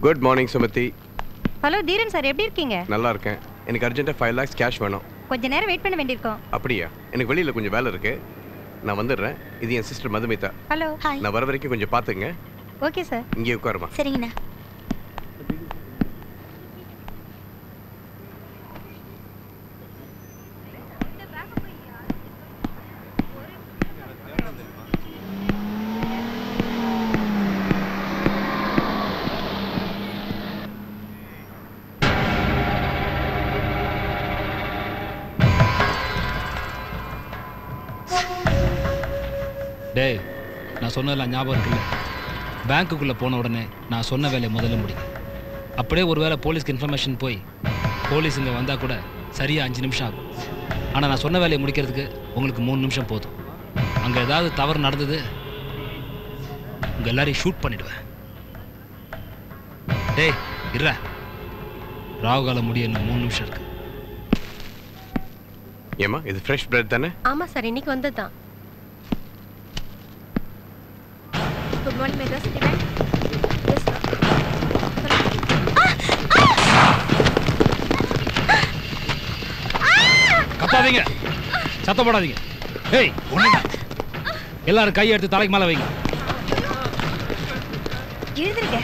Good morning Sumathi hello Dheeran sir எப்படி இருக்கீங்க நல்லா இருக்கேன் எனக்கு அர்ஜென்ட்டாக ஃபைவ் லேக்ஸ் கேஷ் வேணும் கொஞ்ச நேரம் வெயிட் பண்ண வேண்டியிருக்கோம் அப்படியா எனக்கு வெளியில் கொஞ்சம் வேலை இருக்கு நான் வந்துடுறேன் இது என் சிஸ்டர் மதுமிதா ஹலோ ஹாய் நான் வர வரைக்கும் கொஞ்சம் பார்த்துங்க ஓகே சார் இங்கே உட்காருமா சரிங்கண்ணா டேய் நான் சொன்னதெல்லாம் ஞாபகம் இருக்குல்ல பேங்க்குள்ளே போன உடனே நான் சொன்ன வேலையை முதல்ல முடிங்க அப்படியே ஒரு வேளை போலீஸ்க்கு இன்ஃபர்மேஷன் போய் போலீஸ் இங்கே வந்தால் கூட சரியாக அஞ்சு நிமிஷம் ஆகும் ஆனால் நான் சொன்ன வேலையை முடிக்கிறதுக்கு உங்களுக்கு மூணு நிமிஷம் போதும் அங்கே ஏதாவது தவறு நடந்தது உங்கள் எல்லாரையும் ஷூட் பண்ணிடுவேன் டேய் இர்ற ராகுகாலம் முடிய இன்னும் மூணு நிமிஷம் இருக்கு ஏமா இது ஃப்ரெஷ் பிரெட் தானே ஆமா சார் இன்னைக்கு வந்தது தான் good morning Madras city bank yes கத்தாதீங்க சத்தம் போடாதீங்க ஏய் ஒண்ணுங்க எல்லாரும் கையை எடுத்து தலைக்கு மேலே வைங்க எழுதுருங்க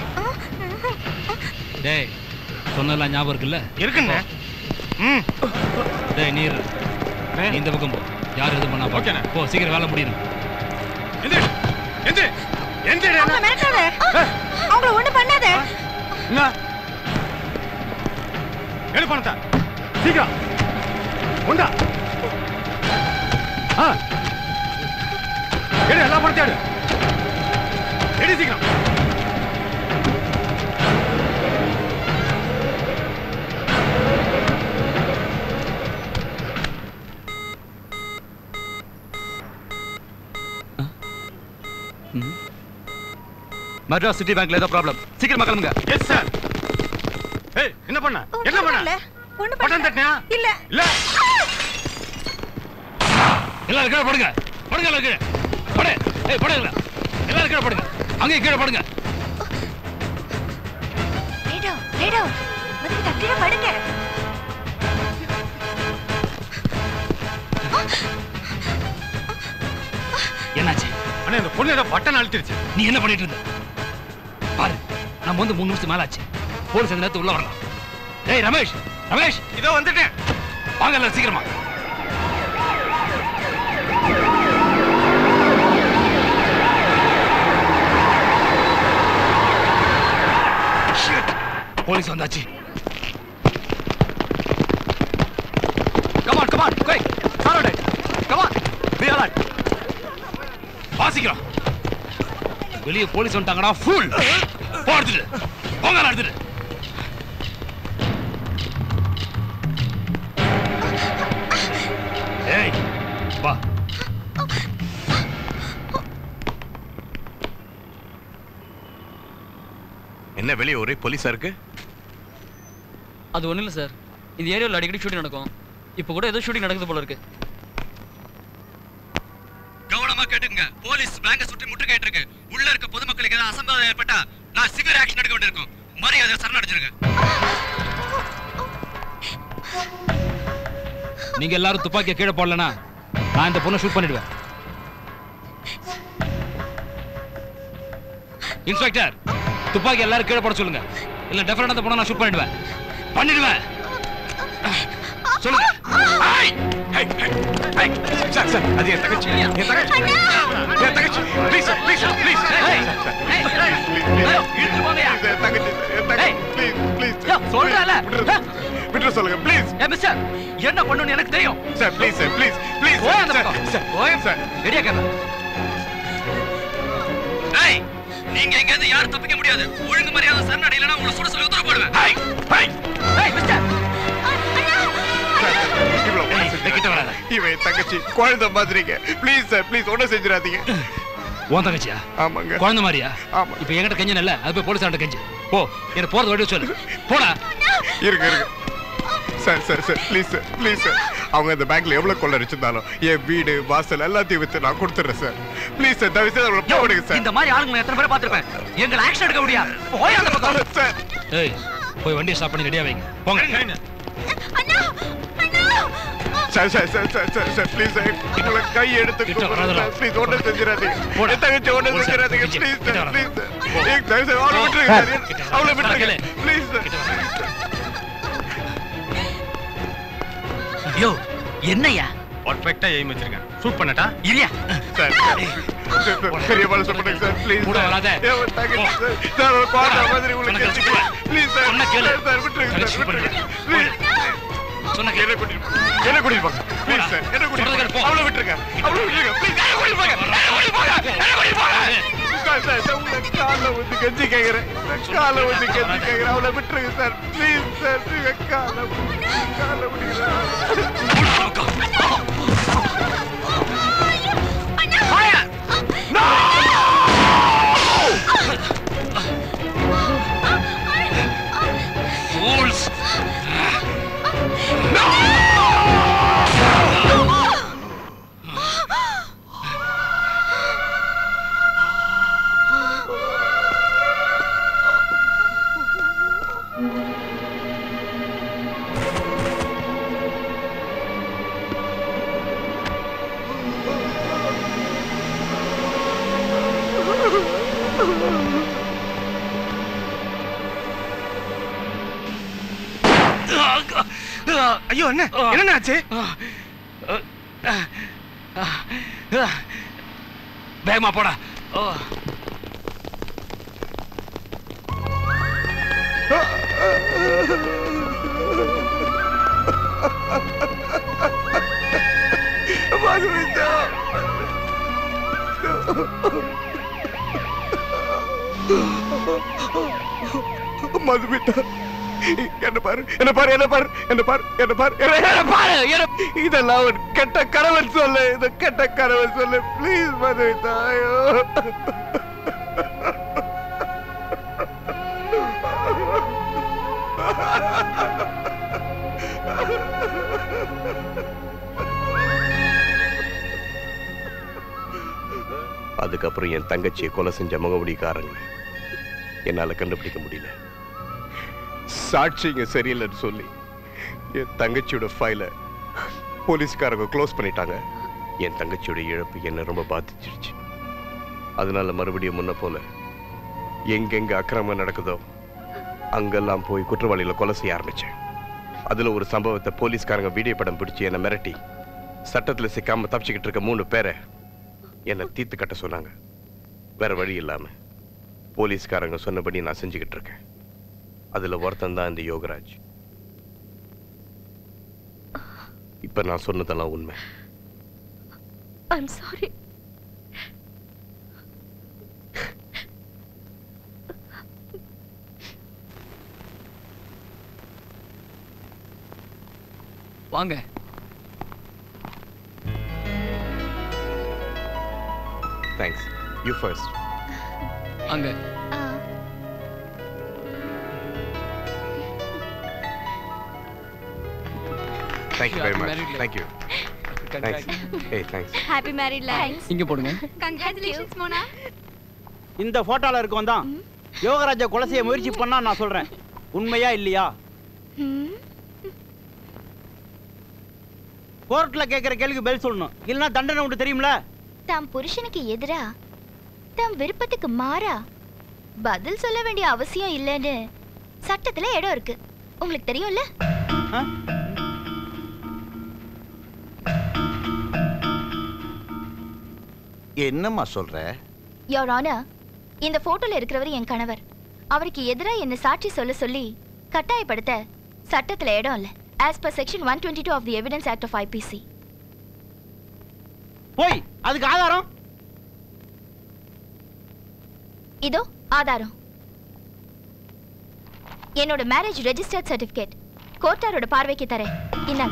டேய் சொன்னதெல்லாம் ஞாபகம் இருக்குல்ல இருக்குங்க ம் டேய் நீர் நீ இந்த பக்கம் போ யார் எதுவும் பண்ணா போ. ஓகேண்ணே. போ சீக்கிரம் வேலை முடியணும் எந்திரி எந்திரி எந்திரி அவங்க மிரட்டாத அவங்கள ஒண்ணு பண்ணாத என்ன எடு பணத்தை சீக்கிரம் உண்டா ஆ எடு எல்லா பணத்தையும் எடு எடு சீக்கிரம் மெட்ராஸ் சிட்டி பேங்க்ல ஏதோ ப்ராப்ளம் சீக்கிரமா கிளம்புங்க எஸ் சார் ஏய் என்ன பண்ண என்ன பண்ண ஒண்ணு பட்டன் தட்டியா இல்ல இல்ல எல்லாரும் கீழே படுங்க படுங்க எல்லாரும் கீழே படு ஏய் படுங்க எல்லாரும் கீழே படுங்க அங்கேயும் கீழே படுங்க ரேடோ ரேடோ வந்து கட்டிட படுங்க என்னாச்சு அண்ணா இந்த பொண்ணு ஏதோ பட்டன் அழுத்திருச்சு நீ என்ன பண்ணிட்டு இருந்த பாரு நம்ம வந்து மூணு நிமிஷம் மேல ஆச்சு போலீஸ் அந்த நேரத்து உள்ள வரலாம் டேய் ரமேஷ் ரமேஷ் இதோ வந்துட்டேன் வாங்க எல்லாரும் சீக்கிரமா Shit. போலீஸ் வந்தாச்சு Come on, come on, quick. Follow it. Come on. Be alert. வாசிக்கிறோம் வெளியே போலீஸ் வந்துட்டாங்கடா ஃபுல் போ எடுத்துட்டு போங்க எல்லாம் எடுத்துட்டு ஏய் வா என்ன வெளியே ஒரே போலீஸா இருக்கு அது ஒன்றும் இல்லை சார் இந்த ஏரியாவில் அடிக்கடி ஷூட்டிங் நடக்கும் இப்போ கூட ஏதோ ஷூட்டிங் நடக்குது போல இருக்கு கவனமா கேட்டுங்க போலீஸ் பேங்க சுற்றி முற்றுகையிட்டு இருக்கு உள்ள இருக்க பொதுமக்களுக்கு ஏதாவது அசம்பாவிதம் ஏற்பட்டா நான் சிவியர் ஆக்ஷன் எடுக்க வேண்டியிருக்கும் மரியாதை சரணடைஞ்சிருங்க நீங்க எல்லாரும் துப்பாக்கியை கீழே போடலனா நான் இந்த பொண்ணை ஷூட் பண்ணிடுவேன் இன்ஸ்பெக்டர் துப்பாக்கி எல்லாரும் கீழே போட சொல்லுங்க இல்ல டெஃபரட் அந்த பொண்ணை நான் ஷூட் பண்ணிடுவேன் பண்ணிடுவேன் சொல்லுங்க ஏய், ஏய், ஏய், ஏய், சார் சார் அது என் தங்கச்சி என் தங்கச்சி என் தங்கச்சி ப்ளீஸ் ப்ளீஸ் ப்ளீஸ் இழுத்து போங்கயா என் தங்கச்சி என் தங்கச்சி ப்ளீஸ் ப்ளீஸ் சொல்றல விட்டுற சொல்லுங்க ப்ளீஸ் ஏ மிஸ்டர் என்ன பண்ணணும்னு எனக்கு தெரியும் sir please sir please please போய் அந்த சார் பக்கம் சார் போய் சார் ரெடியா கேமரா ஏய் நீங்க எங்க இருந்து யாரும் தப்பிக்க முடியாது ஒழுங்கு மரியாதை சரணடை இல்லனா உங்களை சுட சொல்லி உத்தரவு போடுவேன் ஏய் ஏய் ஏய் மிஸ்டர் இவ்வளவு ஏய், மனசு கிட்ட வராத. இவன் என் தங்கச்சி குழந்தை மாதிரிங்க ப்ளீஸ் சார் ப்ளீஸ் ஒன்றும் செஞ்சிடாதீங்க உன் தங்கச்சியா ஆமாங்க குழந்தை மாதிரியா ஆமா. இப்போ என்கிட்ட கெஞ்சன் இல்ல அது போய் போலீஸ் ஆண்ட கெஞ்சு போ எனக்கு போறது வழி சொல்லு போடா இருங்க இருங்க sir sir sir please sir please sir அவங்க இந்த பேங்க்ல எவ்வளவு கொள்ளடிச்சிருந்தாலும் என் வீடு வாசல் எல்லாத்தையும் வித்து நான் கொடுத்துறேன் சார் ப்ளீஸ் சார் தயவு செய்து அவங்களை போடுங்க சார் இந்த மாதிரி ஆளுங்க எத்தனை பேரை பார்த்திருப்பேன் எங்களை ஆக்ஷன் எடுக்க முடியாது போய் அந்த பக்கம் சார் ஏய் போய் வண்டியை ஸ்டாப் பண்ணி ரெடியா வைங்க போங்க sir sir sir sir sir sir please sir உங்களை கை எடுத்து கிட்ட வராதடா. ப்ளீஸ் ஒன்றும் செஞ்சிடாதீங்க போடா. என் தங்கச்சி ஒன்றும் போடு சார். செஞ்சிடாதீங்க கிட்ட ப்ளீஸ் கிட்ட சார் வராத. ப்ளீஸ் சார் போ. ஏய், தயவு செய்து அவளை போ. விட்டுருங்க சார் கிட்ட வராத. அவளை விட்டுருங்க கேளு. ப்ளீஸ் சார் கிட்ட வராத. யோ என்னையா பர்ஃபெக்ட்டா எய்ம் வச்சிருக்கேன் ஷூட் பண்ணட்டா இல்லையா சார் சார், சார், சார், பெரிய மனசு பண்ணுங்க சார் ப்ளீஸ் கூட வராத. என் தங்கச்சி சார் சார் ஒரு குழந்தை மாதிரி உங்களுக்கு சொன்ன கெஞ்சிக்கிறேன். ப்ளீஸ் சார் சொன்ன கேளு. சார், சார் விட்டுருங்க சார் தங்கச்சி விட்டுருங்க பண்ணுங்க. ப்ளீஸ் சொன்ன என்ன கூட்டிட்டு போங்க. என்ன கூட்டிட்டு போங்க ப்ளீஸ் சார் என்ன கூட்டிட்டு சொல்றத கேளு, போங்க போ. அவளை விட்டுருங்க அவளை விட்டுருங்க ப்ளீஸ் என்ன கூட்டிட்டு போங்க என்ன கூட்டிட்டு போங்க என்ன கூட்டிட்டு போங்க சார் சார் சார் உங்களை காலை வந்து கெஞ்சி கேட்கிறேன் காலை வந்து கெஞ்சி கேட்கிறேன் அவளை விட்டுருங்க சார் ப்ளீஸ் சார் நீங்க காலை விட்டுருங்க, காலை விட்டுருங்க Fools! ஐயோ என்ன என்ன ஆச்சு வேகமா போடா ஓ மதுமிதா மதுமிதா என்ன பாரு என்ன பாரு என்ன பாரு என்ன பாரு என்ன பாரு என்ன- என்ன பாரு என்ன- இதெல்லாம் ஒரு கெட்ட கணவன் சொல்லு இது கெட்ட கணவன் சொல்லு ப்ளீஸ் மதுமிதா ஐயோ அதுக்கப்புறம் என் தங்கச்சியை கொலை செஞ்ச முகமுடிக்காரங்க என்னால கண்டுபிடிக்க முடியல சாட்சிங்க சரியில்லைன்னு சொல்லி என் தங்கச்சியோட ஃபைல போலீஸ்காரங்க க்ளோஸ் பண்ணிட்டாங்க என் தங்கச்சியோட இழப்பு என்னை ரொம்ப பாதிச்சிருச்சு அதனால மறுபடியும் முன்ன போல எங்கெங்க அக்கிரமம் நடக்குதோ அங்கெல்லாம் போய் குற்றவாளிகளை கொலை செய்ய ஆரம்பிச்சேன் அதுல ஒரு சம்பவத்தை போலீஸ்காரங்க வீடியோ படம் பிடிச்சு என்னை மிரட்டி சட்டத்துல சிக்காம தப்பிச்சுக்கிட்டு இருக்க மூணு பேரை என்னை தீர்த்து கட்ட சொன்னாங்க வேற வழி இல்லாம போலீஸ்காரங்க சொன்னபடி நான் செஞ்சுக்கிட்டு இருக்கேன் அதுல ஒருத்தன் தான் இந்த யோகராஜ் இப்ப நான் சொன்னதெல்லாம் உண்மை ஐம் சாரி வாங்க தேங்க்ஸ் யூ ஃபர்ஸ்ட் அங்க thank you very much Married life. Thank you thanks ஏய் தேங்க்ஸ் ஹாப்பி மேரிட் லைஃப் இங்க போடுங்க கங்க்ராச்சுலேஷன்ஸ் மோனா இந்த போட்டோல இருக்கவன் தான் யோகராஜ கொலை செய்ய முயற்சி பண்ணா நான் சொல்றேன் உண்மையா இல்லையா கோர்ட்ல கேக்குற கேள்விக்கு பதில் சொல்லணும் இல்லைன்னா தண்டனை உண்டு தெரியும்ல தம் புருஷனுக்கு எதிரா தம் விருப்பத்துக்கு மாறா பதில் சொல்ல வேண்டிய அவசியம் இல்லைன்னு சட்டத்துல இடம் இருக்கு உங்களுக்கு தெரியும்ல ஆ? என்னம்மா சொல்ற யோர் ஆனர் இந்த போட்டோல இருக்கிறவர் என் கணவர் அவருக்கு எதிரா என்ன சாட்சி சொல்ல சொல்லி கட்டாயப்படுத்த சட்டத்துல இடம் இல்ல as per section one twenty two of the evidence act of IPC போய் அதுக்கு ஆதாரம் இதோ ஆதாரம் என்னோட மேரேஜ் ரெஜிஸ்டர்ட் சர்டிபிகேட் கோர்ட்டாரோட பார்வைக்கு தரேன் இந்தாங்க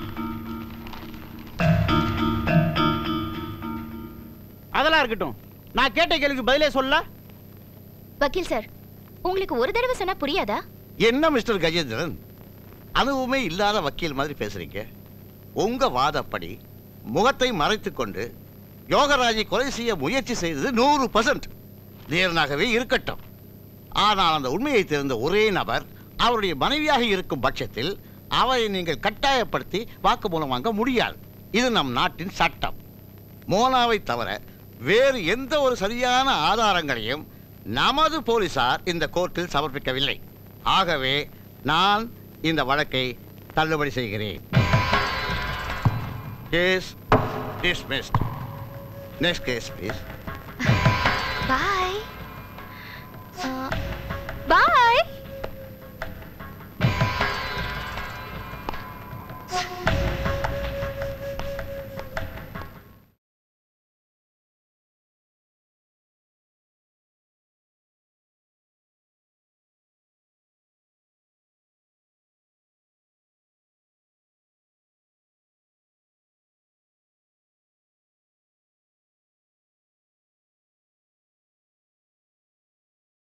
அதெல்லாம் இருக்கட்டும் நான் கேட்ட கேள்விக்கு பதிலே சொல்ல வக்கீல் சார் உங்களுக்கு ஒரு தடவை சொன்னா புரியாதா என்ன மிஸ்டர் கஜேந்திரன் அனுபவமே இல்லாத வக்கீல் மாதிரி பேசுறீங்க உங்க வாதப்படி முகத்தை மறைத்துக்கொண்டு யோகராஜை கொலை செய்ய முயற்சி செய்தது நூறு பர்சன்ட் தீரனாகவே இருக்கட்டும் ஆனால் அந்த உண்மையை தெரிந்த ஒரே நபர் அவருடைய மனைவியாக இருக்கும் பட்சத்தில் அவரை நீங்கள் கட்டாயப்படுத்தி வாக்குமூலம் வாங்க முடியாது இது நம் நாட்டின் சட்டம் மோனாவை தவிர வேறு எந்த ஒரு சரியான ஆதாரங்களையும் நமது போலீசார் இந்த கோர்ட்டில் சமர்ப்பிக்கவில்லை ஆகவே நான் இந்த வழக்கை தள்ளுபடி செய்கிறேன் case dismissed next case please bye